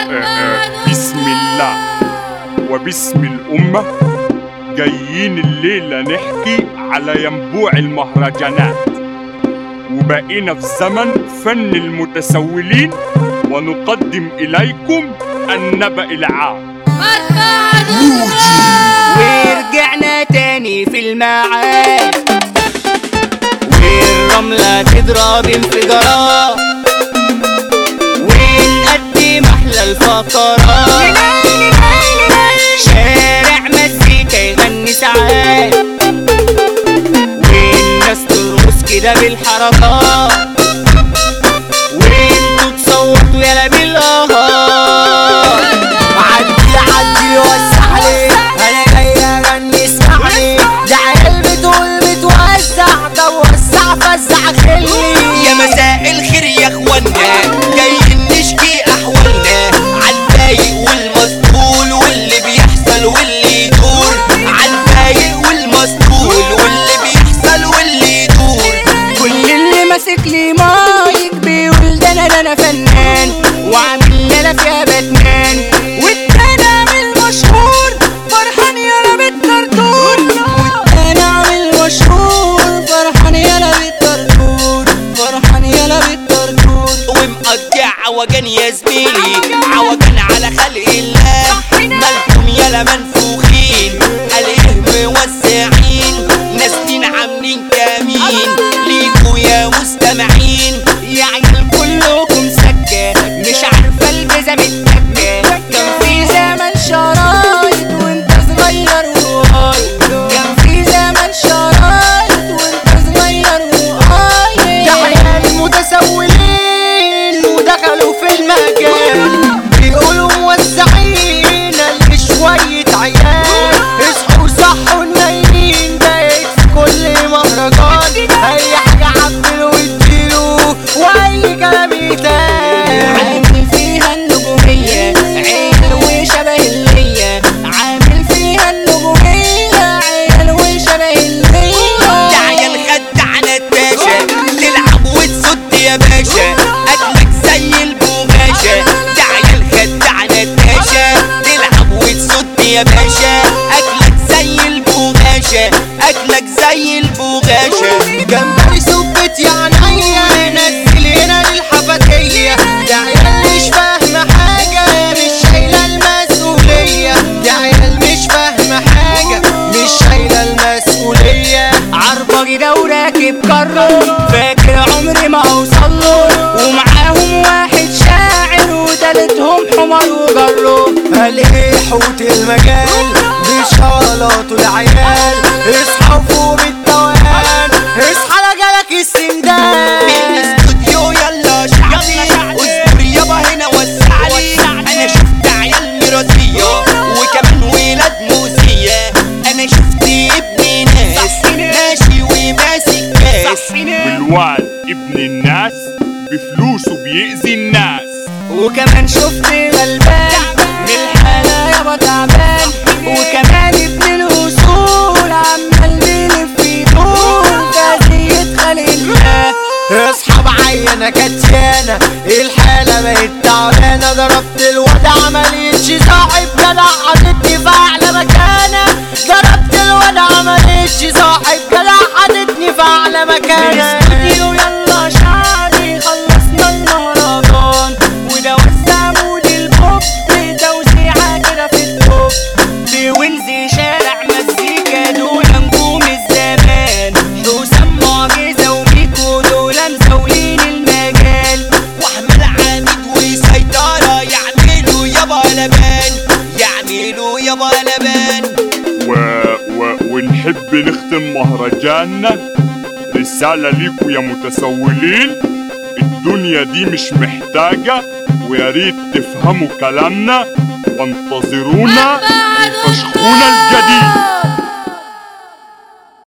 بسم الله وباسم الأمة جايين الليلة نحكي على ينبوع المهرجانات وبقينا في زمن فن المتسولين ونقدم إليكم النبأ العام ورجعنا تاني في الميعاد والرملة تضرب انفجارات ونقدم أحلى الفقرات شارع مزيكا يغني ساعات والناس ترقص كده بالحركات وانتوا تصوتوا يلا بالقهار عدي عدي وسع لي انا جاي اغني اسمعني ده عيال بتقول بتوزع ده وسع فزع خلي يا مساء الخير يا اخوانا جايين نشكي احوالنا عالفايق والمسطول واللي بيحصل واللي يدور عالفايق والمسطول واللي بيحصل واللي يدور كل اللي ماسك لي مايك بيقول ده انا ده انا فنان وعامل لنا فيها باتمان والتاني عامل مشهور فرحان يا بالترتور والتاني عامل مشهور فرحان يا بالترتور فرحان يا بالترتور ومقطع عوجان يا زميلي عوجان على خلق الله مالكم يلا منفوخين عليه موسعين ناسين عاملين كمين ليكوا يا مستمعين يا عيال كلكم سكة مش عارفة البزة متكة كان في زمن شرايط وانت صغير وقايد كان في زمن شرايط وانت صغير وقايد ده عيال متسولين ودخلوا في المجال بيقولوا موزعين اللي شوية عيال اصحوا صحوا النايمين بقيت في كل مهرجان اي حاجة عبلوا واديله واي كلام يتقال عامل فيها النجومية عيال وشبه اللية عامل فيها النجومية عيال وشبه اللية ده عيال خد على التاشا تلعب وتصد يا باشا أكلك زي البغاشة ده عيال خد على التاشا تلعب وتصد يا باشا أكلك زي البغاشة أكلك زي البغاشة جنبي سبت يا عينيا نزل هنا للحفتية ده عيال مش فاهمة حاجة مش شايلة المسؤولية ده عيال مش فاهمة حاجة مش شايلة المسؤولية عربجي ده وراكب كرو فاكر عمري ما اوصل له ومعاهم واحد شاعر وتالتهم حمار وجرو قال ايه حوت المجال بشغلاته العيال اصحى فوق بالتوان اصحى لجالك السندان الاستوديو يلا شعبي اصبر يابا هنا وسعلي انا شفت عيال مراسية وكمان ولاد موسية انا شفت ابن ناس ماشي وماسك كاس والواد ابن الناس بفلوسه بيأذي الناس وكمان شفت غلبان من الحالة يابا تعبان وكمان ابن الوصول عمال بيلف يدور فازية خلق الله اصحاب عينة كتيانة الحالة بقت تعبانة ضربت الواد عمليتش صاحب جدع حاططني في أعلى مكانة ضربت الواد عمليتش صاحب جدع حاططني في أعلى مكانة الاستوديو يلا شعبي خلصنا المهرجان وده وسع مود البوب توزيعة كده في التوب في وينزي شارع مزيكا دول نجوم الزمان حسام معجزة وميكو دول مزاولين المجال واحمد عامد وسيطرة يعملوا يابا لبان يعملوا يابا لبان و... و... ونحب نختم مهرجاننا رسالة ليكوا يا متسولين الدنيا دي مش محتاجة ويا ريت تفهموا كلامنا وانتظرونا في فشخونا الجديد